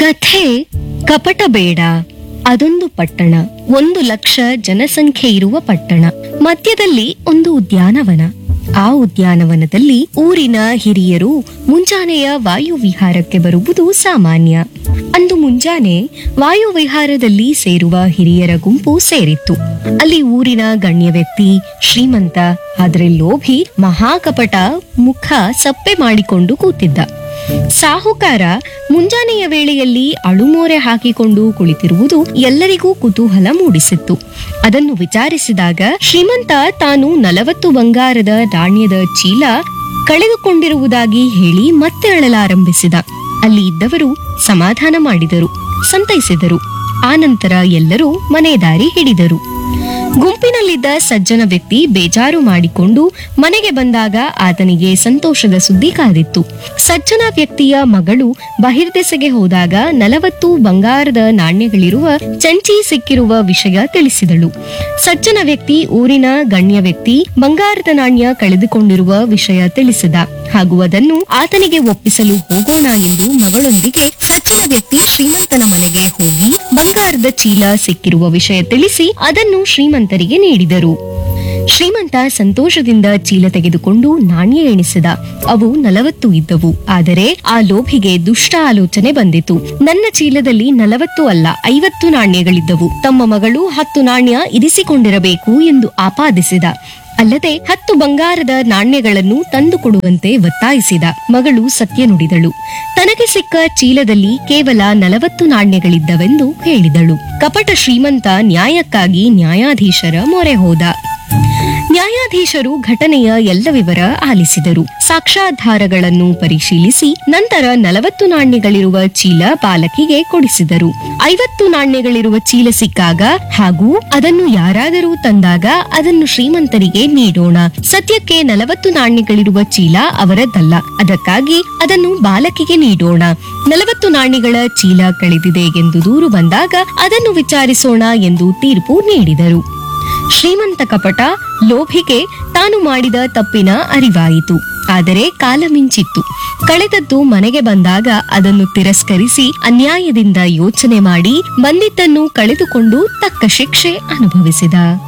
ಕಥೆ ಕಪಟ ಬೇಡ ಅದೊಂದು ಪಟ್ಟಣ ಒಂದು ಲಕ್ಷ ಜನಸಂಖ್ಯೆ ಇರುವ ಪಟ್ಟಣ ಮಧ್ಯದಲ್ಲಿ ಒಂದು ಉದ್ಯಾನವನ ಆ ಉದ್ಯಾನವನದಲ್ಲಿ ಊರಿನ ಹಿರಿಯರು ಮುಂಜಾನೆಯ ವಾಯುವಿಹಾರಕ್ಕೆ ಬರುವುದು ಸಾಮಾನ್ಯ ಅಂದು ಮುಂಜಾನೆ ವಾಯುವಿಹಾರದಲ್ಲಿ ಸೇರುವ ಹಿರಿಯರ ಗುಂಪು ಸೇರಿತ್ತು ಅಲ್ಲಿ ಊರಿನ ಗಣ್ಯ ವ್ಯಕ್ತಿ ಶ್ರೀಮಂತ ಆದರೆ ಲೋಭಿ ಮಹಾಕಪಟ ಮುಖ ಸಪ್ಪೆ ಮಾಡಿಕೊಂಡು ಕೂತಿದ್ದ ಸಾಹುಕಾರ ಮುಂಜಾನೆಯ ವೇಳೆಯಲ್ಲಿ ಅಳುಮೋರೆ ಹಾಕಿಕೊಂಡು ಕುಳಿತಿರುವುದು ಎಲ್ಲರಿಗೂ ಕುತೂಹಲ ಮೂಡಿಸಿತ್ತು ಅದನ್ನು ವಿಚಾರಿಸಿದಾಗ ಶ್ರೀಮಂತ ತಾನು ನಲವತ್ತು ಬಂಗಾರದ ನಾಣ್ಯದ ಚೀಲ ಕಳೆದುಕೊಂಡಿರುವುದಾಗಿ ಹೇಳಿ ಮತ್ತೆ ಅಳಲಾರಂಭಿಸಿದ ಅಲ್ಲಿ ಇದ್ದವರು ಸಮಾಧಾನ ಮಾಡಿದರು ಸಂತೈಸಿದರು ಆನಂತರ ಎಲ್ಲರೂ ಮನೆ ದಾರಿ ಹಿಡಿದರು ಗುಂಪಿನಲ್ಲಿದ್ದ ಸಜ್ಜನ ವ್ಯಕ್ತಿ ಬೇಜಾರು ಮಾಡಿಕೊಂಡು ಮನೆಗೆ ಬಂದಾಗ ಆತನಿಗೆ ಸಂತೋಷದ ಸುದ್ದಿ ಕಾದಿತ್ತು ಸಜ್ಜನ ವ್ಯಕ್ತಿಯ ಮಗಳು ಬಹಿರ್ದೆಸೆಗೆ ಹೋದಾಗ ನಲವತ್ತು ಬಂಗಾರದ ನಾಣ್ಯಗಳಿರುವ ಚಂಚಿ ಸಿಕ್ಕಿರುವ ವಿಷಯ ತಿಳಿಸಿದಳು ಸಜ್ಜನ ವ್ಯಕ್ತಿ ಊರಿನ ಗಣ್ಯ ವ್ಯಕ್ತಿ ಬಂಗಾರದ ನಾಣ್ಯ ಕಳೆದುಕೊಂಡಿರುವ ವಿಷಯ ತಿಳಿಸಿದ ಹಾಗೂ ಅದನ್ನು ಆತನಿಗೆ ಒಪ್ಪಿಸಲು ಹೋಗೋಣ ಎಂದು ಮಗಳೊಂದಿಗೆ ಸಜ್ಜನ ವ್ಯಕ್ತಿ ಶ್ರೀಮಂತನ ಮನೆಗೆ ಹೋಗಿ ಬಂಗಾರದ ಚೀಲ ಸಿಕ್ಕಿರುವ ವಿಷಯ ತಿಳಿಸಿ ಅದನ್ನು ಶ್ರೀಮಂತರಿಗೆ ನೀಡಿದರು ಶ್ರೀಮಂತ ಸಂತೋಷದಿಂದ ಚೀಲ ತೆಗೆದುಕೊಂಡು ನಾಣ್ಯ ಎಣಿಸಿದ ಅವು ನಲವತ್ತು ಇದ್ದವು ಆದರೆ ಆ ಲೋಭಿಗೆ ದುಷ್ಟ ಆಲೋಚನೆ ಬಂದಿತು ನನ್ನ ಚೀಲದಲ್ಲಿ ನಲವತ್ತು ಅಲ್ಲ ಐವತ್ತು ನಾಣ್ಯಗಳಿದ್ದವು ತಮ್ಮ ಮಗಳು ಹತ್ತು ನಾಣ್ಯ ಇರಿಸಿಕೊಂಡಿರಬೇಕು ಎಂದು ಆಪಾದಿಸಿದ ಅಲ್ಲದೆ ಹತ್ತು ಬಂಗಾರದ ನಾಣ್ಯಗಳನ್ನು ತಂದು ಕೊಡುವಂತೆ ಒತ್ತಾಯಿಸಿದ ಮಗಳು ಸತ್ಯ ನುಡಿದಳು ತನಗೆ ಸಿಕ್ಕ ಚೀಲದಲ್ಲಿ ಕೇವಲ ನಲವತ್ತು ನಾಣ್ಯಗಳಿದ್ದವೆಂದು ಹೇಳಿದಳು ಕಪಟ ಶ್ರೀಮಂತ ನ್ಯಾಯಕ್ಕಾಗಿ ನ್ಯಾಯಾಧೀಶರ ಮೊರೆ ಹೋದ ನ್ಯಾಯಾಧೀಶರು ಘಟನೆಯ ಎಲ್ಲ ವಿವರ ಆಲಿಸಿದರು ಸಾಕ್ಷ್ಯಾಧಾರಗಳನ್ನು ಪರಿಶೀಲಿಸಿ ನಂತರ ನಲವತ್ತು ನಾಣ್ಯಗಳಿರುವ ಚೀಲ ಬಾಲಕಿಗೆ ಕೊಡಿಸಿದರು ಐವತ್ತು ನಾಣ್ಯಗಳಿರುವ ಚೀಲ ಸಿಕ್ಕಾಗ ಹಾಗೂ ಅದನ್ನು ಯಾರಾದರೂ ತಂದಾಗ ಅದನ್ನು ಶ್ರೀಮಂತರಿಗೆ ನೀಡೋಣ ಸದ್ಯಕ್ಕೆ ನಲವತ್ತು ನಾಣ್ಯಗಳಿರುವ ಚೀಲ ಅವರದ್ದಲ್ಲ ಅದಕ್ಕಾಗಿ ಅದನ್ನು ಬಾಲಕಿಗೆ ನೀಡೋಣ ನಲವತ್ತು ನಾಣ್ಯಗಳ ಚೀಲ ಕಳೆದಿದೆ ಎಂದು ದೂರು ಬಂದಾಗ ಅದನ್ನು ವಿಚಾರಿಸೋಣ ಎಂದು ತೀರ್ಪು ನೀಡಿದರು ಶ್ರೀಮಂತ ಕಪಟ ಲೋಭಿಗೆ ತಾನು ಮಾಡಿದ ತಪ್ಪಿನ ಅರಿವಾಯಿತು ಆದರೆ ಕಾಲ ಮಿಂಚಿತ್ತು ಕಳೆದದ್ದು ಮನೆಗೆ ಬಂದಾಗ ಅದನ್ನು ತಿರಸ್ಕರಿಸಿ ಅನ್ಯಾಯದಿಂದ ಯೋಚನೆ ಮಾಡಿ ಬಂದಿದ್ದನ್ನು ಕಳೆದುಕೊಂಡು ತಕ್ಕ ಶಿಕ್ಷೆ ಅನುಭವಿಸಿದ